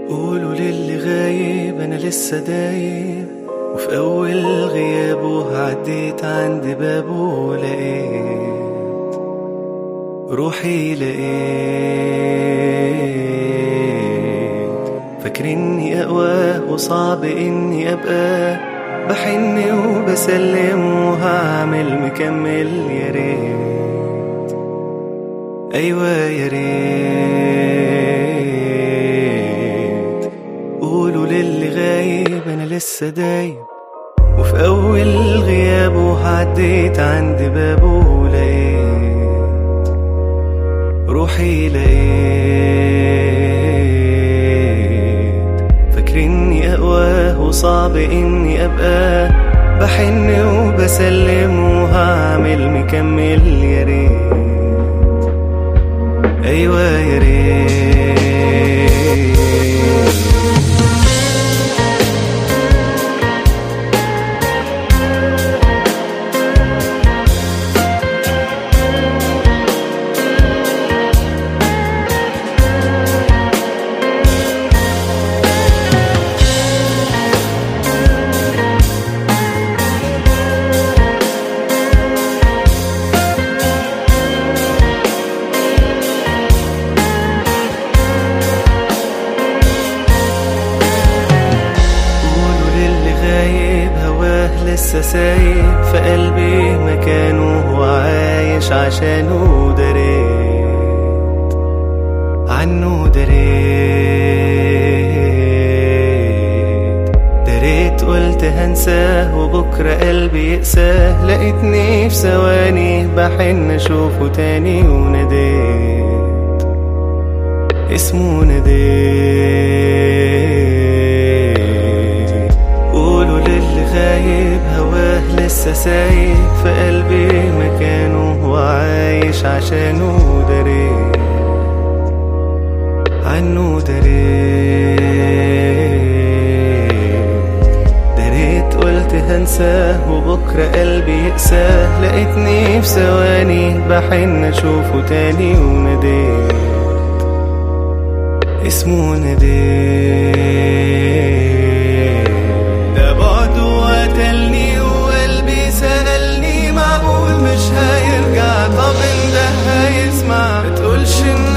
قولوا للي غايب انا لسه دايب وفي اول غيابه عديت عند بابه ولقيت روحي لقيت فاكر اني اقوى وصعب اني ابقى بحن وبسلم وهعمل مكمل يا ريت ايوه يا ريت قولوا للي غايب انا لسه دايب وفي اول غيابه عديت عند بابه ولقيت روحي لقيت فاكر اني اقوى وصعب اني ابقى بحن وبسلم وهعمل مكمل يا ريت ايوه يا ريت قولوا للي غايب هواه لسه سايب في قلبي مكانه وعايش عشانه دريت عنه دريت دريت قلت هنساه وبكرة قلبي يقساه لقيتني في ثواني بحن اشوفه تاني وناديت اسمه ناديت قولوا للي غايب هواه لسه سايب في قلبي مكانه وعايش عشانه دريت عنه دريت دريت قلت هنساه وبكرة قلبي يقساه لقيتني في ثواني بحن اشوفه تاني وناديت اسمه ناديت ده بعده قتلني وقلبي سألني معقول مش هيرجع طب ده هيسمع متقولش ان